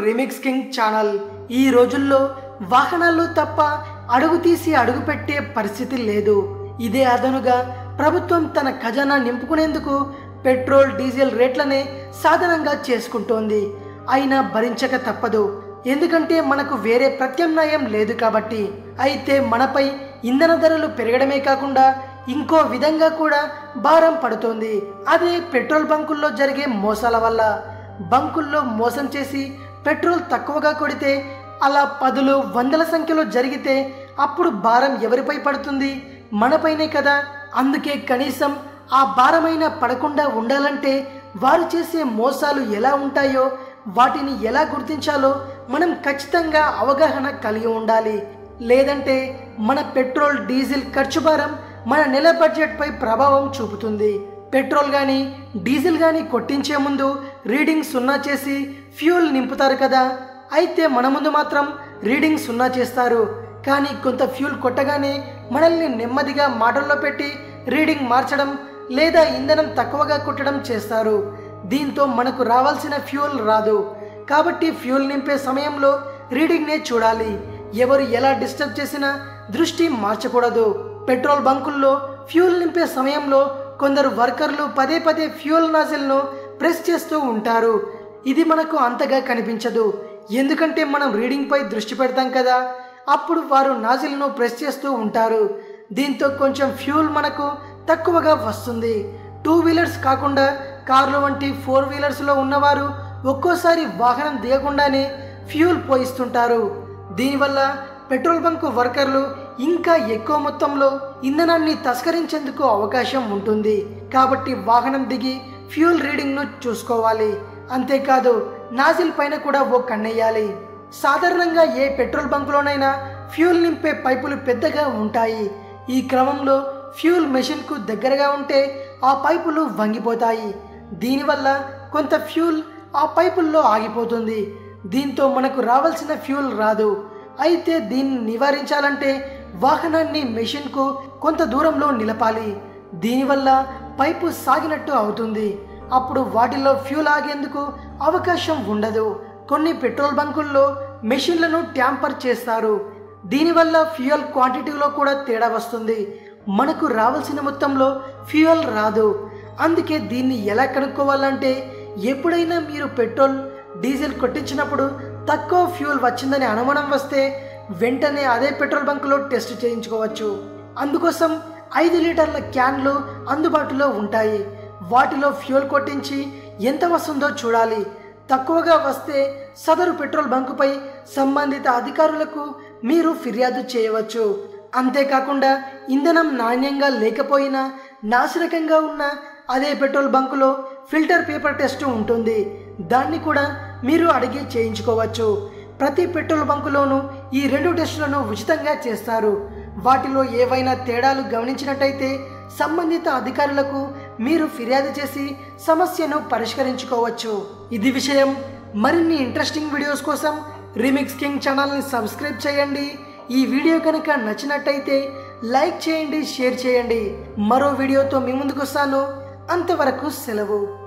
remix king channel ఈ రోజుల్లో వాహనాల్లో తప్ప అడుగు తీసి అడుగు పెట్టే పరిస్థితి లేదు ఇదే అదనుగా ప్రభుత్వం తన ఖజానా నింపుకునేందుకు పెట్రోల్ డీజిల్ రేట్లనే సాధనంగా చేసుకుంటోంది అయినా భరించక తప్పదు ఎందుకంటే మనకు వేరే ప్రత్యామ్నాయం లేదు కాబట్టి అయితే మనపై ఇంధన ధరలు పెరగడమే కాకుండా ఇంకో విధంగా కూడా భారం పడుతోంది అదే పెట్రోల్ బంకుల్లో జరిగే మోసాల వల్ల బంకుల్లో మోసం చేసి పెట్రోల్ తక్కువగా కొడితే అలా పదులు వందల సంఖ్యలో జరిగితే అప్పుడు భారం ఎవరిపై పడుతుంది మనపైనే కదా అందుకే కనీసం ఆ భారమైన పడకుండా ఉండాలంటే వారు చేసే మోసాలు ఎలా ఉంటాయో వాటిని ఎలా గుర్తించాలో మనం ఖచ్చితంగా అవగాహన కలిగి ఉండాలి లేదంటే మన పెట్రోల్ డీజిల్ ఖర్చు భారం మన నెల బడ్జెట్పై ప్రభావం చూపుతుంది పెట్రోల్ కానీ డీజిల్ కానీ కొట్టించే ముందు రీడింగ్ సున్నా చేసి ఫ్యూల్ నింపుతారు కదా అయితే మన ముందు మాత్రం రీడింగ్ సున్నా చేస్తారు కానీ కొంత ఫ్యూల్ కొట్టగానే మనల్ని నెమ్మదిగా మాటల్లో పెట్టి రీడింగ్ మార్చడం లేదా ఇంధనం తక్కువగా కొట్టడం చేస్తారు దీంతో మనకు రావాల్సిన ఫ్యూల్ రాదు కాబట్టి ఫ్యూల్ నింపే సమయంలో రీడింగ్నే చూడాలి ఎవరు ఎలా డిస్టర్బ్ చేసినా దృష్టి మార్చకూడదు పెట్రోల్ బంకుల్లో ఫ్యూల్ నింపే సమయంలో కొందరు వర్కర్లు పదే పదే ఫ్యూల్ నాజిల్ను ప్రెస్ చేస్తూ ఉంటారు ఇది మనకు అంతగా కనిపించదు ఎందుకంటే మనం రీడింగ్పై దృష్టి పెడతాం కదా అప్పుడు వారు నాజిల్ను ప్రెస్ చేస్తూ ఉంటారు దీంతో కొంచెం ఫ్యూల్ మనకు తక్కువగా వస్తుంది టూ వీలర్స్ కాకుండా కార్లు వంటి ఫోర్ వీలర్స్లో ఉన్నవారు ఒక్కోసారి వాహనం దిగకుండానే ఫ్యూల్ పోయిస్తుంటారు దీనివల్ల పెట్రోల్ బంకు వర్కర్లు ఇంకా ఎక్కువ మొత్తంలో ఇంధనాన్ని తస్కరించేందుకు అవకాశం ఉంటుంది కాబట్టి వాహనం దిగి ఫ్యూల్ రీడింగ్ను చూసుకోవాలి అంతేకాదు నాజిల్ పైన కూడా ఓ కన్నెయ్యాలి సాధారణంగా ఏ పెట్రోల్ బంకులోనైనా ఫ్యూల్ నింపే పైపులు పెద్దగా ఉంటాయి ఈ క్రమంలో ఫ్యూల్ మెషిన్కు దగ్గరగా ఉంటే ఆ పైపులు వంగిపోతాయి దీనివల్ల కొంత ఫ్యూల్ ఆ పైపుల్లో ఆగిపోతుంది దీంతో మనకు రావాల్సిన ఫ్యూల్ రాదు అయితే దీన్ని నివారించాలంటే వాహనాన్ని మెషిన్కు కొంత దూరంలో నిలపాలి దీనివల్ల పైపు సాగినట్టు అవుతుంది అప్పుడు వాటిలో ఫ్యూల్ ఆగేందుకు అవకాశం ఉండదు కొన్ని పెట్రోల్ బంకుల్లో మెషిన్లను ట్యాంపర్ చేస్తారు దీనివల్ల ఫ్యూయల్ క్వాంటిటీలో కూడా తేడా వస్తుంది మనకు రావాల్సిన మొత్తంలో ఫ్యూయల్ రాదు అందుకే దీన్ని ఎలా కనుక్కోవాలంటే ఎప్పుడైనా మీరు పెట్రోల్ డీజిల్ కొట్టించినప్పుడు తక్కువ ఫ్యూల్ వచ్చిందని అనుమానం వస్తే వెంటనే అదే పెట్రోల్ బంకులో టెస్ట్ చేయించుకోవచ్చు అందుకోసం ఐదు లీటర్ల క్యాన్లు అందుబాటులో ఉంటాయి వాటిలో ఫ్యూల్ కొట్టించి ఎంత వస్తుందో చూడాలి తక్కువగా వస్తే సదరు పెట్రోల్ బంకుపై సంబంధిత అధికారులకు మీరు ఫిర్యాదు చేయవచ్చు అంతేకాకుండా ఇంధనం నాణ్యంగా లేకపోయినా నాశనకంగా ఉన్న అదే పెట్రోల్ బంకులో ఫిల్టర్ పేపర్ టెస్ట్ ఉంటుంది దాన్ని కూడా మీరు అడిగి చేయించుకోవచ్చు ప్రతి పెట్రోల్ బంకులోనూ ఈ రెండు టెస్టులను ఉచితంగా చేస్తారు వాటిలో ఏవైనా తేడాలు గమనించినట్టయితే సంబంధిత అధికారులకు మీరు ఫిర్యాదు చేసి సమస్యను పరిష్కరించుకోవచ్చు ఇది విషయం మరిన్ని ఇంట్రెస్టింగ్ వీడియోస్ కోసం రిమిక్స్ కింగ్ ఛానల్ని సబ్స్క్రైబ్ చేయండి ఈ వీడియో కనుక నచ్చినట్టయితే లైక్ చేయండి షేర్ చేయండి మరో వీడియోతో మీ ముందుకు వస్తాను అంతవరకు సెలవు